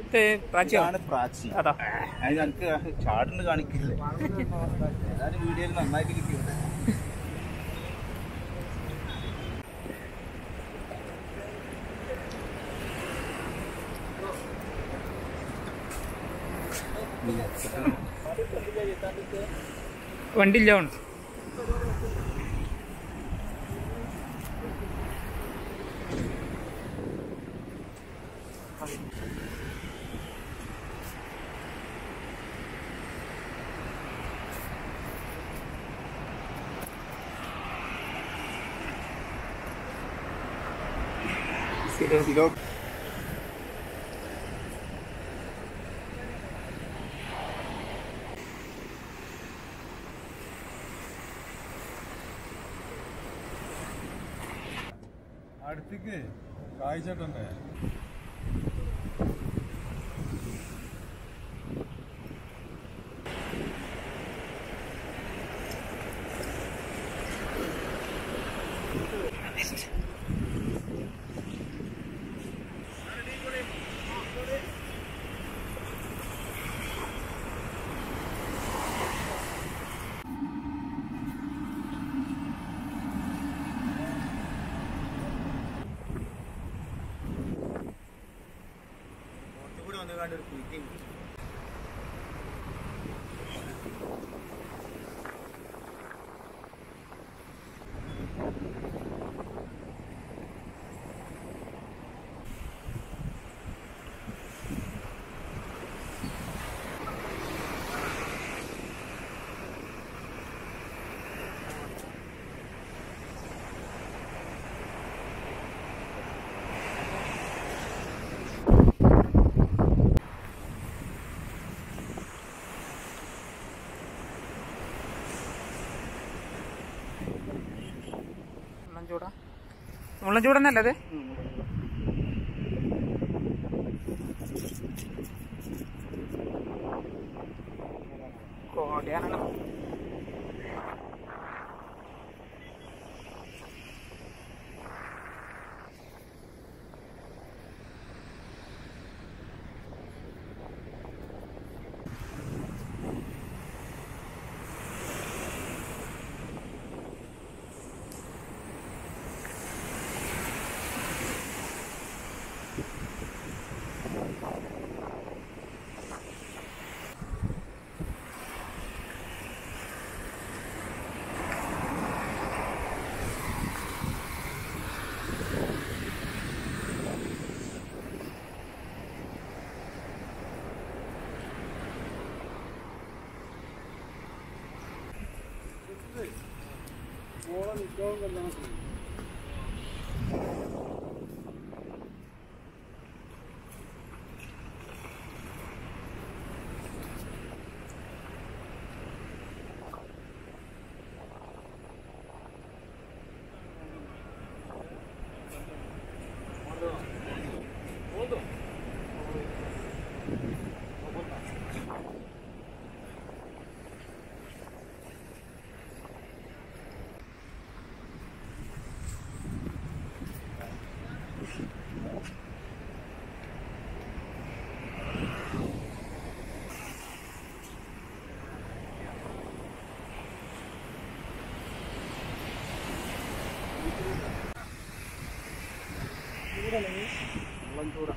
ഇത് പ്രാച്ചിയോ ഇതാണ് പ്രാച്ചി അതാ അത് എനിക്ക് ചാടിന് കാണിക്കില്ലേ ഏതായാലും വീഡിയോയിൽ നന്നായിട്ട് കിട്ടിയുണ്ട് വണ്ടി ഇല്ല ഓൺ കിലോ അടുത്തേക്ക് കാഴ്ചട്ടുണ്ട് കൂടി വന്നു കണ്ട് ഒരു കുറ്റി മുള്ളൻ ചൂടാ മുള്ളൻ ചൂടെന്നല്ലേ അത് കോടയാണല്ലോ മുള്ളൻ ചൂടാ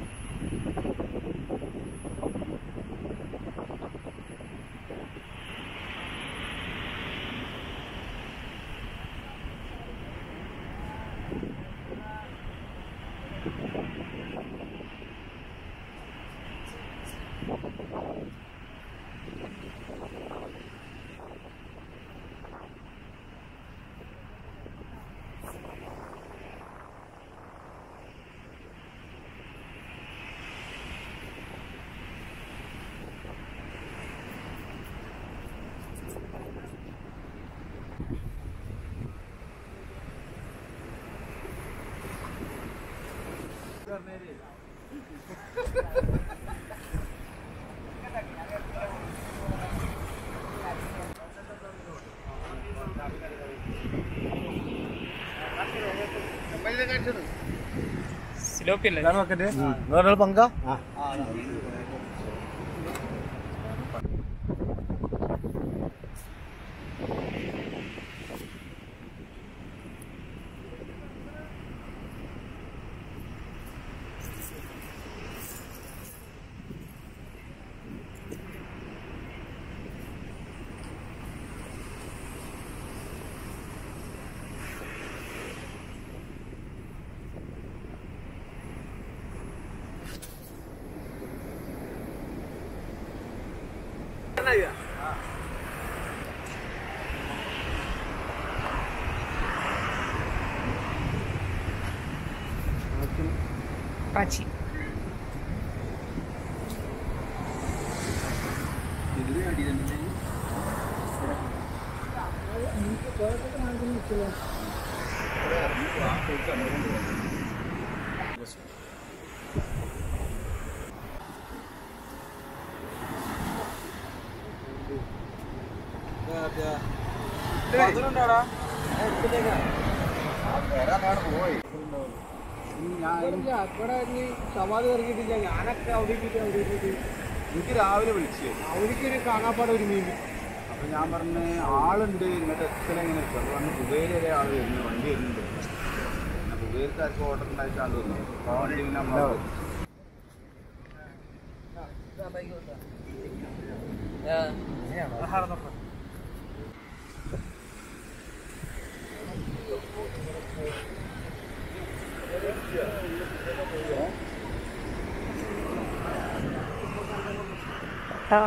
സിലോപ്പി അല്ലേ ഇതാണ് നോക്കട്ടെ വേറെ പങ്ക പ്രാച്ചി സമാധി ഇറങ്ങിയിട്ടില്ല ഞാനൊക്കെ അവിടെ ഇട്ടിട്ട് അവിടെ ഇട്ടിട്ട് എനിക്ക് രാവിലെ വിളിച്ചു അവർക്കൊരു കാണാപ്പാടെ ഒരു മീൻ അപ്പൊ ഞാൻ പറഞ്ഞ് ആളുണ്ട് ഇങ്ങോട്ട് എത്ര എങ്ങനെ അപ്പൊ പറഞ്ഞ് കുബേര് വരെ ആള് വരുന്നു വണ്ടി വരുന്നുണ്ട് പിന്നെ കുബേർക്ക് ആർക്കും ഓർഡർ ഉണ്ടായിട്ടാണ് തോന്നുന്നു അപ്പൊ ആ വണ്ടി പിന്നെ നമ്മള് ആ